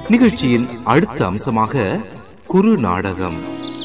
நிகழ்ச்சியின் அடுத்த அம்சமாக குறு நாடகம்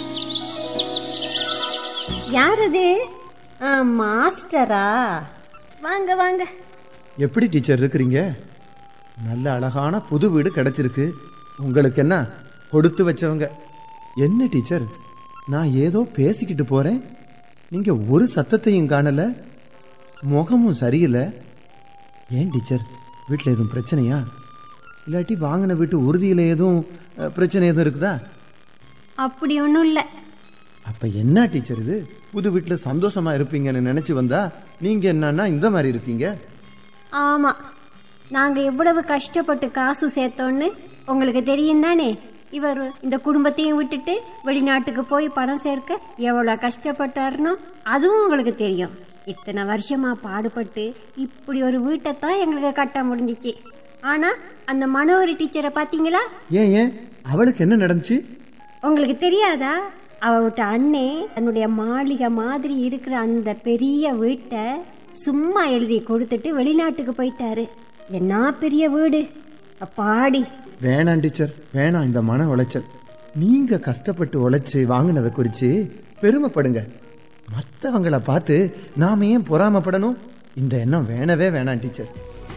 யார் அது ஆ, மாஸ்டரா வாங்க வாங்க எப்படி டீச்சர் இருக்கிறீங்க நல்ல அழகான புது வீடு கிடைச்சிருக்கு உங்களுக்கு என்ன கொடுத்து வச்சவங்க என்ன டீச்சர் நான் ஏதோ பேசிக்கிட்டு போறேன் நீங்க ஒரு சத்தத்தையும் காணல முகமும் சரியில்லை ஏன் டீச்சர் வீட்டில் எதுவும் பிரச்சனையா இல்லாட்டி வாங்கின வீட்டு உறுதியில் எதுவும் அஹ், பிரச்சனை எதுவும் இருக்குதா அப்படி ஒன்றும் இல்லை அப்ப என்ன டீச்சர் இது புது வீட்டில் சந்தோஷமா இருப்பீங்கன்னு நினைச்சு வந்தா நீங்க என்னன்னா இந்த மாதிரி இருக்கீங்க ஆமாம் நாங்கள் எவ்வளவு கஷ்டப்பட்டு காசு சேர்த்தோன்னு உங்களுக்கு தெரியும் தானே இவர் இந்த குடும்பத்தையும் விட்டுட்டு வெளிநாட்டுக்கு போய் பணம் சேர்க்க எவ்வளோ கஷ்டப்பட்டாருனோ அதுவும் உங்களுக்கு தெரியும் இத்தனை வருஷமா பாடுபட்டு இப்படி ஒரு வீட்டை தான் எங்களுக்கு கட்ட முடிஞ்சிச்சு ஆனால் அந்த மனோகரி டீச்சரை பார்த்தீங்களா ஏன் ஏன் அவளுக்கு என்ன நடந்துச்சு உங்களுக்கு தெரியாதா அவ விட்ட அண்ணே தன்னுடைய மாளிகை மாதிரி இருக்கிற அந்த பெரிய வீட்டை சும்மா எழுதி கொடுத்துட்டு வெளிநாட்டுக்கு போயிட்டாரு என்ன பெரிய வீடு அப்பாடி வேணாம் டீச்சர் வேணாம் இந்த மன உளைச்சல் நீங்க கஷ்டப்பட்டு உழைச்சு வாங்கினதை குறிச்சு பெருமைப்படுங்க மற்றவங்கள பார்த்து நாம ஏன் பொறாமப்படணும் இந்த எண்ணம் வேணவே வேணாம் டீச்சர்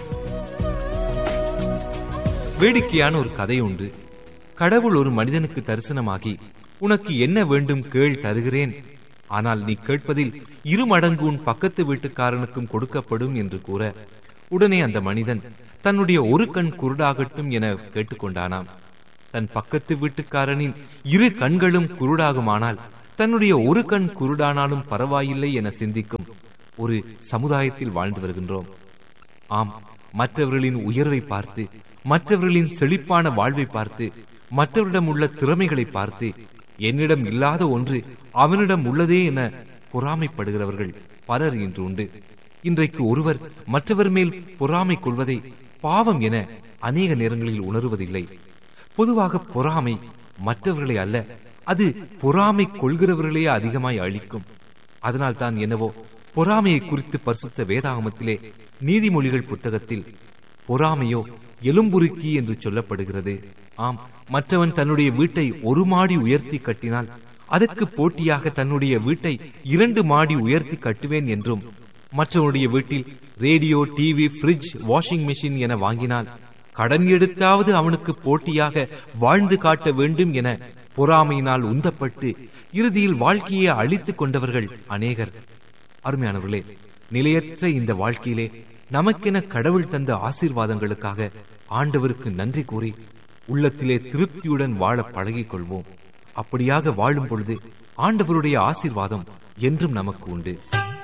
வேடிக்கையான ஒரு கதை உண்டு கடவுள் ஒரு மனிதனுக்கு தரிசனமாகி உனக்கு என்ன வேண்டும் கேள் தருகிறேன் ஆனால் நீ கேட்பதில் இரு மடங்கு உன் பக்கத்து வீட்டுக்காரனுக்கும் கொடுக்கப்படும் என்று கூற உடனே அந்த மனிதன் தன்னுடைய ஒரு கண் குருடாகட்டும் என கேட்டுக்கொண்டானாம் தன் பக்கத்து வீட்டுக்காரனின் இரு கண்களும் குருடாகுமானால் தன்னுடைய ஒரு கண் குருடானாலும் பரவாயில்லை என சிந்திக்கும் ஒரு சமுதாயத்தில் வாழ்ந்து வருகின்றோம் ஆம் மற்றவர்களின் உயர்வை பார்த்து மற்றவர்களின் செழிப்பான வாழ்வை பார்த்து மற்றவரிடம் உள்ள திறமைகளை பார்த்து என்னிடம் இல்லாத ஒன்று அவனிடம் உள்ளதே என பொறாமைப்படுகிறவர்கள் பலர் இன்று உண்டு இன்றைக்கு ஒருவர் மற்றவர் மேல் பொறாமை கொள்வதை பாவம் என அநேக நேரங்களில் உணர்வதில்லை பொதுவாக பொறாமை மற்றவர்களை அல்ல அது பொறாமை கொள்கிறவர்களே அதிகமாய் அழிக்கும் அதனால் தான் என்னவோ பொறாமையை குறித்து பரிசுத்த வேதாகமத்திலே நீதிமொழிகள் புத்தகத்தில் பொறாமையோ எலும்புருக்கி என்று சொல்லப்படுகிறது ஆம் மற்றவன் தன்னுடைய வீட்டை ஒரு மாடி உயர்த்தி கட்டினால் அதற்கு போட்டியாக தன்னுடைய வீட்டை இரண்டு மாடி உயர்த்தி கட்டுவேன் என்றும் மற்றவனுடைய வீட்டில் radio TV fridge washing machine என வாங்கினால் கடன் எடுத்தாவது அவனுக்கு போட்டியாக வாழ்ந்து காட்ட வேண்டும் என பொறாமையினால் உந்தப்பட்டு இறுதியில் வாழ்க்கையை அழித்துக் கொண்டவர்கள் அநேகர் அருமையானவர்களே நிலையற்ற இந்த வாழ்க்கையிலே நமக்கென கடவுள் தந்த ஆசீர்வாதங்களுக்காக ஆண்டவருக்கு நன்றி கூறி உள்ளத்திலே திருப்தியுடன் வாழ பழகிக் கொள்வோம் அப்படியாக வாழும் பொழுது ஆண்டவருடைய ஆசீர்வாதம் என்றும் நமக்கு உண்டு